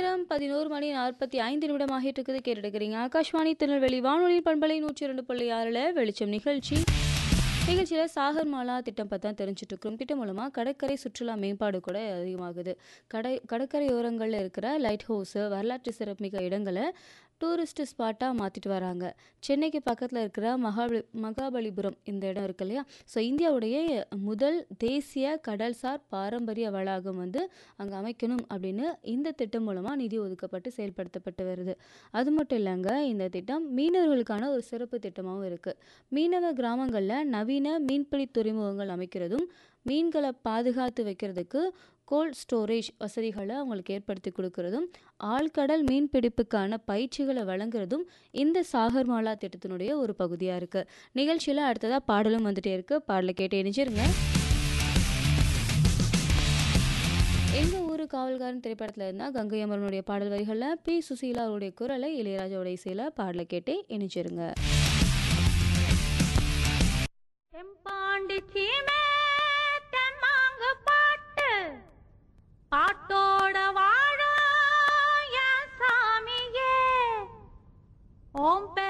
நேரம் பதினோரு மணி நாற்பத்தி ஐந்து நிமிடமாகிட்டு இருக்குது கேட்டுருக்கிறீங்க ஆகாஷ்வாணி திருநெல்வேலி வானொலி பண்பலை நூற்றி இரண்டு புள்ளி ஆறில் வெளிச்சம் நிகழ்ச்சி நிகழ்ச்சியில் சாகர் மாலா திட்டம் பற்றி தான் தெரிஞ்சுட்டு இருக்கிறோம் திட்டம் மூலமாக கடற்கரை சுற்றுலா மேம்பாடு கூட அதிகமாகுது கடை கடற்கரையோரங்களில் இருக்கிற லைட் ஹவுஸு வரலாற்று சிறப்புமிக்க இடங்களை டூரிஸ்ட் ஸ்பாட்டாக மாற்றிட்டு வராங்க சென்னைக்கு பக்கத்தில் இருக்கிற மகாபலி மகாபலிபுரம் இந்த இடம் இருக்கு இல்லையா ஸோ இந்தியாவுடைய முதல் தேசிய கடல்சார் பாரம்பரிய வளாகம் வந்து அங்கே அமைக்கணும் அப்படின்னு இந்த திட்டம் மூலமாக நிதி ஒதுக்கப்பட்டு செயல்படுத்தப்பட்டு வருது அது மட்டும் இல்லைங்க இந்த திட்டம் மீனவர்களுக்கான ஒரு சிறப்பு திட்டமாகவும் இருக்குது மீனவ கிராமங்களில் நவீன மீன்பிடி துறைமுகங்கள் அமைக்கிறதும் மீன்களை பாதுகாத்து வைக்கிறதுக்கு கோல்ட் ஸ்டோரேஜ் வசதிகளை அவங்களுக்கு ஏற்படுத்தி கொடுக்கறதும் ஆழ்கடல் மீன்பிடிப்புக்கான பயிற்சிகளை வழங்குறதும் இந்த சாகர்மாலா திட்டத்தினுடைய ஒரு பகுதியாக இருக்குது நிகழ்ச்சியில் அடுத்ததாக பாடலும் வந்துட்டே இருக்கு பாடலை கேட்டு இணைஞ்சிருங்க எங்கள் ஊர் காவல்காரன் திரைப்படத்தில் இருந்தால் கங்கை அமரனுடைய பாடல் வரிகளில் பி சுசீலா அவருடைய குரலை இளையராஜாவுடைய இசையில் பாடலை கேட்டே இணைச்சிருங்க செம்பாண்டி சீமே தெம்மாங்கு பாட்டு பாட்டோட வாழ என் சாமியே ஓம் பெ